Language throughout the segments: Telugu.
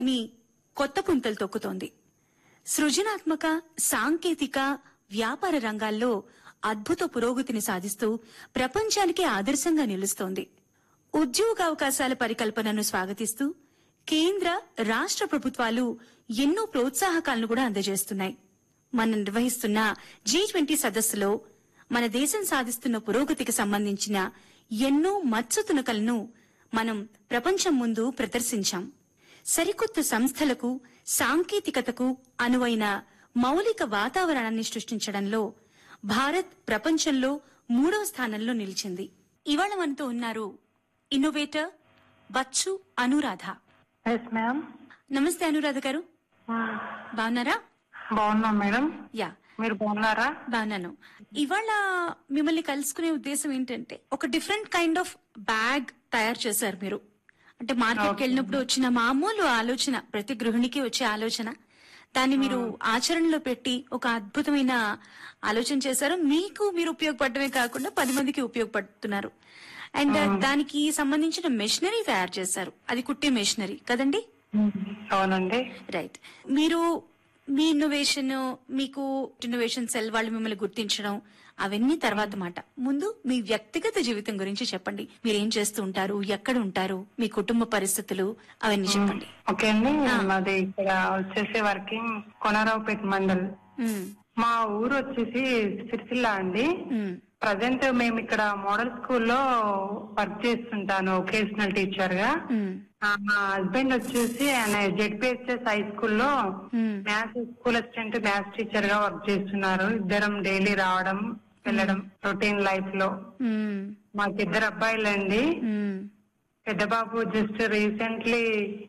ని కొత్త పుంతలు తొక్కుతోంది సృజనాత్మక సాంకేతిక వ్యాపార రంగాల్లో అద్భుత పురోగతిని సాధిస్తూ ప్రపంచానికే ఆదర్శంగా నిలుస్తోంది ఉద్యోగావకాశాల పరికల్పనను స్వాగతిస్తూ కేంద్ర రాష్ట్ర ప్రభుత్వాలు ఎన్నో ప్రోత్సాహకాలను కూడా అందజేస్తున్నాయి మనం నిర్వహిస్తున్న జీ ట్వంటీ సదస్సులో మన దేశం సాధిస్తున్న పురోగతికి సంబంధించిన ఎన్నో మత్స్యతునకలను మనం ప్రపంచం ముందు ప్రదర్శించాం సరికొత్త సంస్థలకు సాంకేతికతకు అనువైన మౌలిక వాతావరణాన్ని సృష్టించడంలో భారత్ ప్రపంచంలో మూడవ స్థానంలో నిలిచింది ఇవాళ మనతో ఉన్నారు innovator Bachchu Anuradha yes ma'am నమస్తే అనురాధ గారు బాగున్నారా బాగున్నాం మేడం యా మీరు బాగున్నారా బాగున్నాను ఇవాళ మిమ్మల్ని కలుసుకునే ఉద్దేశం ఏంటంటే ఒక డిఫరెంట్ కైండ్ ఆఫ్ బ్యాగ్ తయారు చేశారు మీరు అంటే మార్కెట్కి వెళ్ళినప్పుడు వచ్చిన మామూలు ఆలోచన ప్రతి గృహిణికి వచ్చే ఆలోచన దాన్ని మీరు ఆచరణలో పెట్టి ఒక అద్భుతమైన ఆలోచన చేశారు మీకు మీరు ఉపయోగపడమే కాకుండా పది మందికి ఉపయోగపడుతున్నారు అండ్ దానికి సంబంధించిన మెషినరీ తయారు చేశారు అది కుట్టే మెషినరీ కదండి అవునండి రైట్ మీరు మీ ఇన్నోవేషన్ మీకు ఇన్నోవేషన్ సెల్ వాళ్ళు మిమ్మల్ని గుర్తించడం అవన్నీ తర్వాత మాట ముందు మీ వ్యక్తిగత జీవితం గురించి చెప్పండి మీరు ఏం చేస్తూ ఉంటారు ఎక్కడ ఉంటారు మీ కుటుంబ పరిస్థితులు అవన్నీ చెప్పండి ఓకే అండి మాది ఇక్కడ వచ్చేసి వర్కింగ్ కొనరావుపేట మండల్ ఉమ్, మా ఊరు వచ్చేసి సిరిసిల్ల అండి ఉమ్, ప్రజెంట్ మేము ఇక్కడ మోడల్ స్కూల్లో వర్క్ చేస్తుంటాను ఒకేషనల్ టీచర్ గా ఉమ్, ఆ, మా హస్బెండ్ వచ్చేసి ఆయన జెడ్పిహెచ్ఎస్ హై స్కూల్లో um, maths school assistant maths teacher గా వర్క్ చేస్తున్నారు ఇద్దరం డైలీ రావడం వెళ్ళడం రొటీన్ లైఫ్ లో ఉమ్, మాకు ఇద్దరు అబ్బాయిలండి ఉమ్, పెద్ద బాబు just recently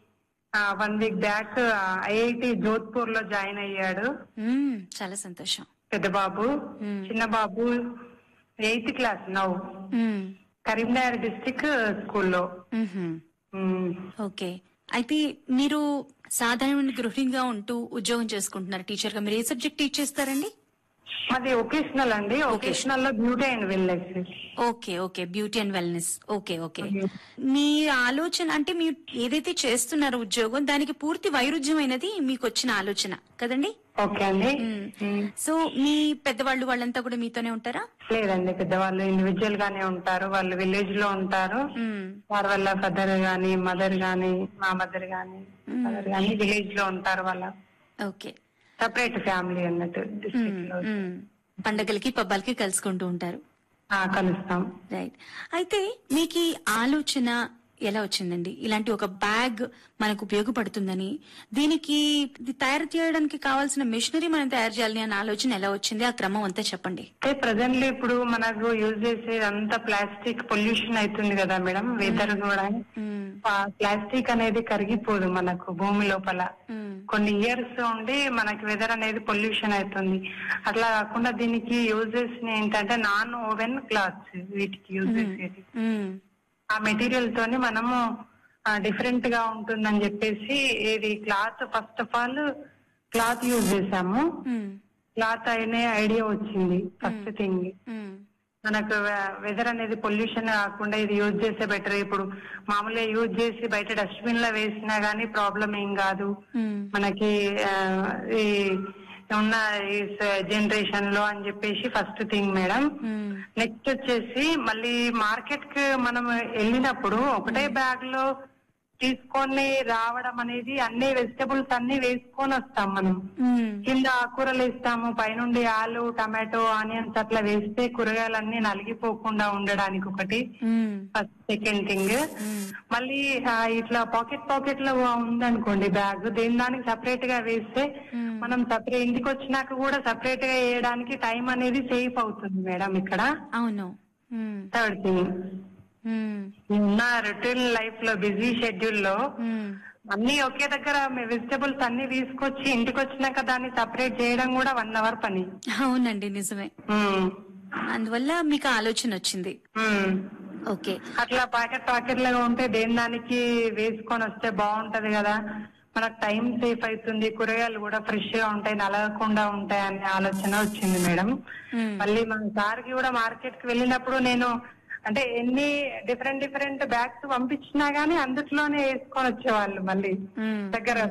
one week back IIT Jodhpur లో జాయిన్ అయ్యాడు ఉమ్, చాలా సంతోషం పెద్ద బాబు ఉమ్, చిన్న బాబు eighth class now um, Karimnagar district స్కూల్లో ఉహుం. ఓకే అయితే మీరు సాధారణ గృహిణిగా ఉంటూ ఉద్యోగం చేసుకుంటున్నారు టీచర్ గా మీరు ఏ సబ్జెక్ట్ టీచ్ చేస్తారండి అది ఒకేషనల్ అండి ఒకేషనల్ లో beauty and wellness okay okay beauty and wellness okay okay మీ ఆలోచన అంటే మీరు ఏదైతే చేస్తున్నారో ఉద్యోగం దానికి పూర్తి వైరుధ్యమైనది మీకు వచ్చిన ఆలోచన కదండి ఓకే అండి మ్మ్. మ్మ్. సో మీ పెద్దవాళ్ళు వాళ్ళంతా కూడా మీతోనే ఉంటారా లేదండి పెద్దవాళ్ళు ఇండివిజువల్ గానే ఉంటారు వాళ్ళు విలేజ్ లో ఉంటారు మ్మ్. వారి వల్ల ఫాదర్ గాని మదర్ గాని మా మదర్ గాని ఫాదర్ గాని విలేజ్ లో ఉంటారు వాళ్ళ ఓకే సపరేట్ ఫ్యామిలీ అన్నట్టు డిస్ట్రిక్ట్ లో మ్మ్. పండగలకి పబ్బాలకి కలుసుకుంటూ ఉంటారు ఆ, కలుస్తాం రైట్ అయితే మీకు ఈ ఆలోచన ఎలా వచ్చిందండి ఇలాంటి ఒక బ్యాగ్ మనకు ఉపయోగపడుతుందని దీనికి ఇది తయారు చేయడానికి కావాల్సిన మిషనరీ మనం తయారు చేయాలని అనే ఆలోచన ఎలా వచ్చింది ఆ క్రమం అంతా చెప్పండి అంటే ప్రజెంట్లీ ఇప్పుడు మనకు యూజ్ చేసే అంతా ప్లాస్టిక్ పొల్యూషన్ అవుతుంది కదా మేడం వెదర్ కూడా మ్మ్. ఆ ప్లాస్టిక్ అనేది కరిగిపోదు మనకు భూమి లోపల మ్మ్. కొన్ని ఇయర్స్ ఉండి మనకి వెదర్ అనేది పొల్యూషన్ అవుతుంది అట్లా కాకుండా దీనికి యూజెస్ ఏంటంటే నాన్ ఓవెన్ క్లాత్స్ వీటికి యూజ్ చేసేది మ్మ్. ఆ మెటీరియల్ తోని మనము డిఫరెంట్ గా ఉంటుందని చెప్పేసి ఇది cloth first of all cloth use చేసాము మ్మ్. క్లాత్ అయినే ఐడియా వచ్చింది ఫస్ట్ థింగ్ మ్మ్. మనకు వెదర్ అనేది పొల్యూషన్ కాకుండా ఇది యూజ్ చేస్తే బెటర్ ఇప్పుడు మామూలుగా యూజ్ చేసి బయట డస్ట్బిన్ లో వేసినా గానీ ప్రాబ్లం ఏం కాదు మ్మ్. మనకి ఆ, ఈ ఉన్న ఈ జనరేషన్ లో అని చెప్పేసి ఫస్ట్ థింగ్ మేడం మ్మ్. నెక్స్ట్ వచ్చేసి మళ్ళీ మార్కెట్ కి మనం వెళ్ళినప్పుడు ఒకటే బ్యాగ్ లో తీసుకొని రావడం అనేది అన్ని వెజిటబుల్స్ అన్ని వేసుకొని వస్తాం మనం మ్మ్. కింద ఆకుకూరలు వేస్తాము పైనుండి ఆలు టమాటో ఆనియన్స్ అట్లా వేస్తే కూరగాయలన్నీ నలిగిపోకుండా ఉండడానికి ఒకటి మ్మ్. ఫస్ట్ సెకండ్ థింగ్ మ్మ్. మళ్ళీ ఆ, ఇట్లా పాకెట్ పాకెట్ లో ఉందనుకోండి బ్యాగ్ దేని దానికి సపరేట్ గా వేస్తే మ్మ్. మనం సపరేట్ ఇంటికి వచ్చినాక కూడా సపరేట్ గా వేయడానికి టైం అనేది సేఫ్ అవుతుంది మేడం ఇక్కడ అవును మ్మ్. థర్డ్ థింగ్ మ్మ్. ఉన్న రొటీన్ లైఫ్ లో బిజీ షెడ్యూల్ లో మ్మ్. అన్ని ఒకే దగ్గర వెజిటబుల్స్ అన్ని తీసుకొచ్చి ఇంటికి వచ్చినాక దాన్ని సపరేట్ చేయడం కూడా వన్ అవర్ పని అవునండి నిజమే ఉమ్, అందువల్ల మీకు ఆలోచన వచ్చింది ఉమ్. ఓకే అట్లా ప్యాకెట్ ప్యాకెట్ లాగా ఉంటే దేని దానికి వేసుకొని వస్తే బాగుంటది కదా మనకు టైం సేఫ్ అవుతుంది కూరగాయలు కూడా ఫ్రెష్ గా ఉంటాయి నలగకుండా ఉంటాయి అనే ఆలోచన వచ్చింది మేడం మ్మ్. మళ్ళీ మన సార్కి కూడా మార్కెట్ కి వెళ్ళినప్పుడు నేను అంటే ఎన్ని డిఫరెంట్ డిఫరెంట్ బ్యాగ్స్ పంపించినా గానీ అందుట్లోనే వేసుకొని వచ్చేవాళ్ళు మళ్ళీ మ్మ్. దగ్గర